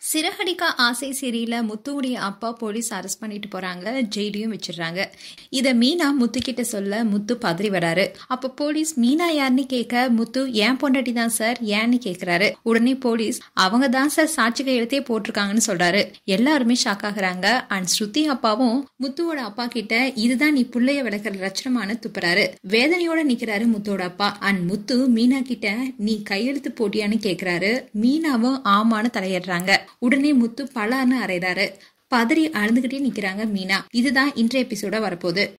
சிறகடிக்க ஆசை சீரியல முத்துவுடைய அப்பா போலீஸ் அரெஸ்ட் பண்ணிட்டு போறாங்க ஜெயிலையும் வச்சிடுறாங்க இத மீனா முத்து கிட்ட சொல்ல முத்து பதறி வராரு அப்ப போலீஸ் மீனா யாருன்னு கேட்க முத்து ஏன் பொண்டாட்டி தான் சார் ஏன்னு கேக்குறாரு உடனே போலீஸ் அவங்க தான் சார் சாட்சி கையெழுத்தே போட்டிருக்காங்கன்னு சொல்றாரு எல்லாருமே ஷாக் ஆகுறாங்க அண்ட் ஸ்ருதி அப்பாவும் முத்துவோட அப்பா கிட்ட இதுதான் நீ புள்ளைய விளக்குற லட்சணமான துப்புறாரு வேதனையோட நிக்கிறாரு முத்துவோட அப்பா அண்ட் முத்து மீனா கிட்ட நீ கையெழுத்து போட்டியான்னு கேக்குறாரு மீனாவும் ஆமான்னு தலையிடுறாங்க உடனே முத்து பலான்னு அறைறாரு பதறி அழுதுகிட்டே நிக்கிறாங்க மீனா இதுதான் இன்றைய எபிசோட வரப்போகுது